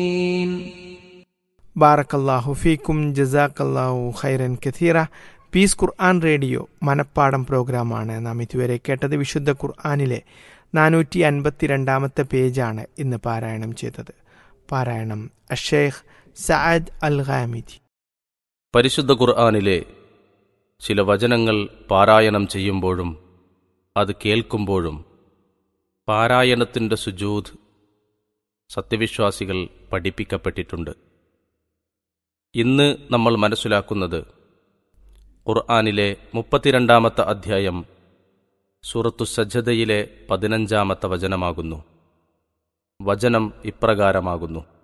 ബാറക്കല്ലാഹു ഫീക്കും ജസാക്കല്ലാഹു ഖൈറൻ കഥീറ പീസ് ഖുർആൻ റേഡിയോ മനപ്പാടം പ്രോഗ്രാമാണ് നാം ഇതുവരെ കേട്ടത് വിശുദ്ധ ഖുർആാനിലെ നാനൂറ്റി അൻപത്തിരണ്ടാമത്തെ പേജാണ് ഇന്ന് പാരായണം ചെയ്തത് പാരായണം അഷേഖ് സഅദ് അൽ ഖാമിദി പരിശുദ്ധ ഖുർആാനിലെ ചില വചനങ്ങൾ പാരായണം ചെയ്യുമ്പോഴും അത് കേൾക്കുമ്പോഴും പാരായണത്തിൻ്റെ സുജൂദ് സത്യവിശ്വാസികൾ പഠിപ്പിക്കപ്പെട്ടിട്ടുണ്ട് ഇന്ന് നമ്മൾ മനസ്സിലാക്കുന്നത് ഖുർആാനിലെ മുപ്പത്തിരണ്ടാമത്തെ അധ്യായം സൂറത്തു സജ്ജതയിലെ പതിനഞ്ചാമത്തെ വചനമാകുന്നു വചനം ഇപ്രകാരമാകുന്നു